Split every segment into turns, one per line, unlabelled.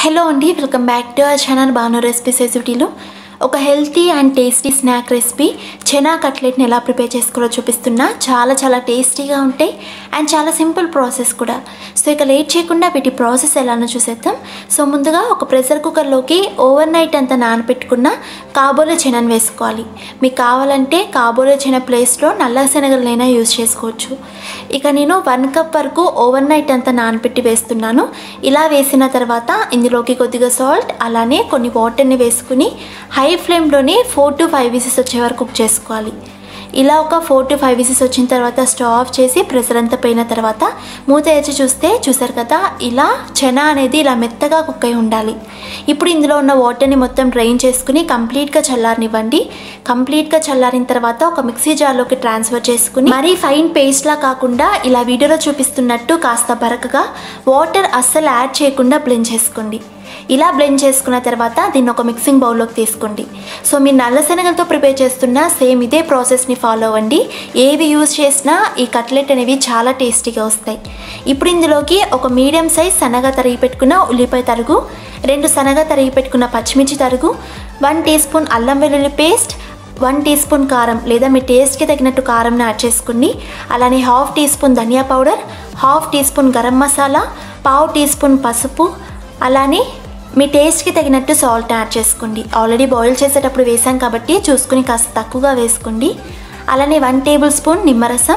hello అండి welcome back to our channel Banu recipes రెసిపీలో ఒక healthy and tasty snack recipe chana కట్లెట్ని ఎలా ప్రిపేర్ చేసుకోవాలో చూపిస్తున్నా చాలా చాలా టేస్టీగా ఉంటాయి అండ్ చాలా సింపుల్ ప్రాసెస్ కూడా సో ఇక లేట్ చేయకుండా వీటి ప్రాసెస్ ఎలానో చూసేద్దాం సో ముందుగా ఒక ప్రెషర్ కుక్కర్లోకి ఓవర్ నైట్ అంతా నానబెట్టుకున్న కాబోలే చెనని వేసుకోవాలి మీకు కావాలంటే కాబోలే చెన ప్లేస్లో నల్ల శనగలనైనా యూజ్ చేసుకోవచ్చు ఇక నేను వన్ కప్ వరకు ఓవర్ నైట్ అంతా నానబెట్టి వేస్తున్నాను ఇలా వేసిన తర్వాత ఇందులోకి కొద్దిగా సాల్ట్ అలానే కొన్ని వాటర్ని వేసుకుని హై ఫ్లేమ్లోనే ఫోర్ టు ఫైవ్ విసిస్ వచ్చే వరకు కుక్ చేసుకోవాలి ఇలా ఒక ఫోర్ టు ఫైవ్ విసిస్ వచ్చిన తర్వాత స్టవ్ ఆఫ్ చేసి ప్రెషర్ అంతా పోయిన తర్వాత మూత తెరిచి చూస్తే చూసారు కదా ఇలా చెన అనేది ఇలా మెత్తగా కుక్ అయి ఉండాలి ఇప్పుడు ఇందులో ఉన్న వాటర్ని మొత్తం డ్రైన్ చేసుకుని కంప్లీట్గా చల్లారనివ్వండి కంప్లీట్గా చల్లారిన తర్వాత ఒక మిక్సీ జార్లోకి ట్రాన్స్ఫర్ చేసుకుని మరీ ఫైన్ పేస్ట్లా కాకుండా ఇలా వీడియోలో చూపిస్తున్నట్టు కాస్త బరకగా వాటర్ అస్సలు యాడ్ చేయకుండా బ్లెండ్ చేసుకోండి ఇలా బ్లెండ్ చేసుకున్న తర్వాత దీన్ని ఒక మిక్సింగ్ బౌల్లోకి తీసుకోండి సో మీరు నల్ల శనగలతో ప్రిపేర్ చేస్తున్న సేమ్ ఇదే ప్రాసెస్ని ఫాలో అవ్వండి ఏవి యూజ్ చేసినా ఈ కట్లెట్ అనేవి చాలా టేస్టీగా వస్తాయి ఇప్పుడు ఇందులోకి ఒక మీడియం సైజ్ సన్నగా తరిగి పెట్టుకున్న ఉల్లిపాయ తరుగు రెండు సన్నగా తరిగి పెట్టుకున్న పచ్చిమిర్చి తరుగు వన్ టీ స్పూన్ అల్లం వెల్లుల్లి పేస్ట్ వన్ టీ స్పూన్ కారం లేదా మీ టేస్ట్కి తగినట్టు కారంని యాడ్ చేసుకోండి అలానే half teaspoon dhania powder half teaspoon garam masala పావు టీ స్పూన్ పసుపు అలానే మీ టేస్ట్కి తగినట్టు సాల్ట్ యాడ్ చేసుకోండి ఆల్రెడీ బాయిల్ చేసేటప్పుడు వేసాం కాబట్టి చూసుకుని కాస్త తక్కువగా వేసుకోండి అలానే వన్ టేబుల్ స్పూన్ నిమ్మరసం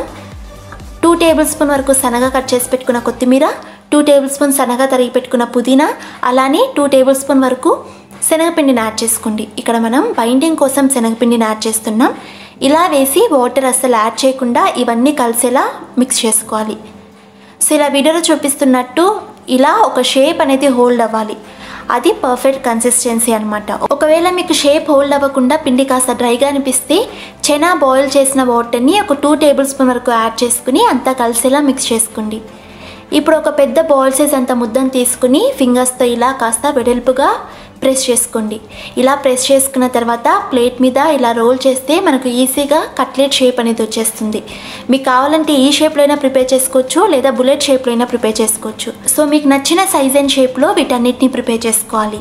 టూ టేబుల్ స్పూన్ వరకు సన్నగా కట్ చేసి పెట్టుకున్న కొత్తిమీర టూ టేబుల్ స్పూన్ సన్నగా తరిగి పెట్టుకున్న పుదీనా అలానే టూ టేబుల్ స్పూన్ వరకు శనగపిండిని యాడ్ చేసుకోండి ఇక్కడ మనం బైండింగ్ కోసం శనగపిండిని యాడ్ చేస్తున్నాం ఇలా వేసి వాటర్ అస్సలు యాడ్ చేయకుండా ఇవన్నీ కలిసేలా మిక్స్ చేసుకోవాలి సో ఇలా వీడియోలో చూపిస్తున్నట్టు ఇలా ఒక షేప్ అనేది హోల్డ్ అవ్వాలి అది పర్ఫెక్ట్ కన్సిస్టెన్సీ అనమాట ఒకవేళ మీకు షేప్ హోల్డ్ అవ్వకుండా పిండి కాస్త డ్రైగా అనిపిస్తే చెనా బాయిల్ చేసిన వాటర్ని ఒక టూ టేబుల్ స్పూన్ వరకు యాడ్ చేసుకుని అంతా కలిసేలా మిక్స్ చేసుకోండి ఇప్పుడు ఒక పెద్ద బాయిల్ సైజ్ అంత ముద్దను తీసుకుని ఫింగర్స్తో ఇలా కాస్త వెడల్పుగా ప్రెస్ చేసుకోండి ఇలా ప్రెస్ చేసుకున్న తర్వాత ప్లేట్ మీద ఇలా రోల్ చేస్తే మనకు ఈజీగా కట్లెట్ షేప్ అనేది వచ్చేస్తుంది మీకు కావాలంటే ఈ షేప్లో అయినా ప్రిపేర్ చేసుకోవచ్చు లేదా బుల్లెట్ షేప్లో అయినా ప్రిపేర్ చేసుకోవచ్చు సో మీకు నచ్చిన సైజ్ అండ్ షేప్లో వీటన్నిటిని ప్రిపేర్ చేసుకోవాలి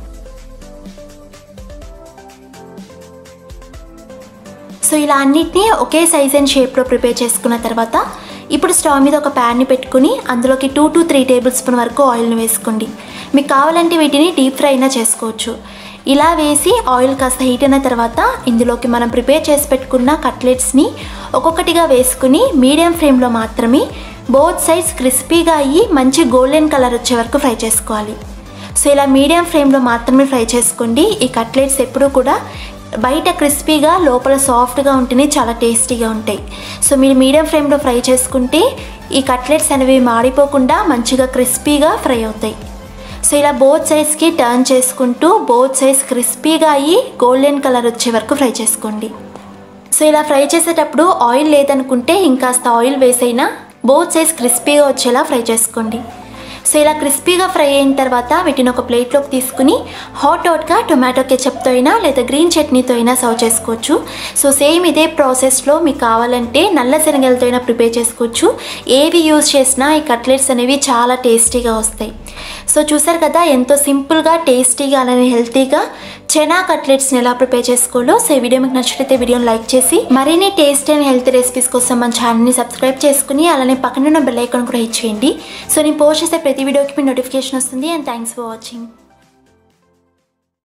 సో ఇలా అన్నిటినీ ఒకే సైజ్ అండ్ షేప్లో ప్రిపేర్ చేసుకున్న తర్వాత ఇప్పుడు స్టవ్ మీద ఒక ప్యాన్ని పెట్టుకుని అందులోకి two to three tablespoon వరకు ఆయిల్ని వేసుకోండి మీకు కావాలంటే వీటిని డీప్ ఫ్రై అయినా చేసుకోవచ్చు ఇలా వేసి ఆయిల్ కాస్త హీట్ అయిన తర్వాత ఇందులోకి మనం ప్రిపేర్ చేసి పెట్టుకున్న కట్లెట్స్ని ఒక్కొక్కటిగా వేసుకుని మీడియం ఫ్లేమ్లో మాత్రమే బోత్ సైడ్స్ క్రిస్పీగా అయ్యి మంచి గోల్డెన్ కలర్ వచ్చే వరకు ఫ్రై చేసుకోవాలి సో ఇలా మీడియం ఫ్లేమ్లో మాత్రమే ఫ్రై చేసుకోండి ఈ కట్లెట్స్ ఎప్పుడూ కూడా బయట క్రిస్పీగా లోపల సాఫ్ట్గా ఉంటేనే చాలా టేస్టీగా ఉంటాయి సో మీరు మీడియం ఫ్లేమ్లో ఫ్రై చేసుకుంటే ఈ కట్లెట్స్ అనేవి మాడిపోకుండా మంచిగా క్రిస్పీగా ఫ్రై అవుతాయి సో ఇలా బోత్ సైడ్స్కి టర్న్ చేసుకుంటూ బోత్ సైడ్స్ క్రిస్పీగా అయ్యి గోల్డెన్ కలర్ వచ్చే వరకు ఫ్రై చేసుకోండి సో ఇలా ఫ్రై చేసేటప్పుడు ఆయిల్ లేదనుకుంటే ఇంకాస్త ఆయిల్ వేసైనా బోత్ సైడ్స్ క్రిస్పీగా వచ్చేలా ఫ్రై చేసుకోండి సో ఇలా క్రిస్పీగా ఫ్రై అయిన తర్వాత వీటిని ఒక ప్లేట్లోకి తీసుకుని హాట్ హాట్గా టొమాటో కెచప్తో అయినా లేదా గ్రీన్ చట్నీతో అయినా సర్వ్ చేసుకోవచ్చు సో సేమ్ ఇదే ప్రాసెస్లో మీకు కావాలంటే నల్ల శనగలతో అయినా ప్రిపేర్ చేసుకోవచ్చు ఏవి యూజ్ చేసినా ఈ కట్లెట్స్ అనేవి చాలా టేస్టీగా వస్తాయి సో చూసారు కదా ఎంతో సింపుల్గా టేస్టీగా అలానే హెల్తీగా చెనా కట్లెట్స్ని ఎలా ప్రిపేర్ చేసుకోవాలో సో ఈ వీడియో మీకు నచ్చితే వీడియోని లైక్ చేసి మరిన్ని టేస్ట్ అండ్ హెల్త్ రెసిపీస్ కోసం మన ఛానల్ని సబ్స్క్రైబ్ చేసుకుని అలానే పక్కన ఉన్న బెల్ ఐకాన్ కూడా హిట్ చేయండి సో నేను పోస్ట్ చేసే ప్రతి వీడియోకి మీ నోటిఫికేషన్ వస్తుంది అండ్ థ్యాంక్స్ ఫర్ వాచింగ్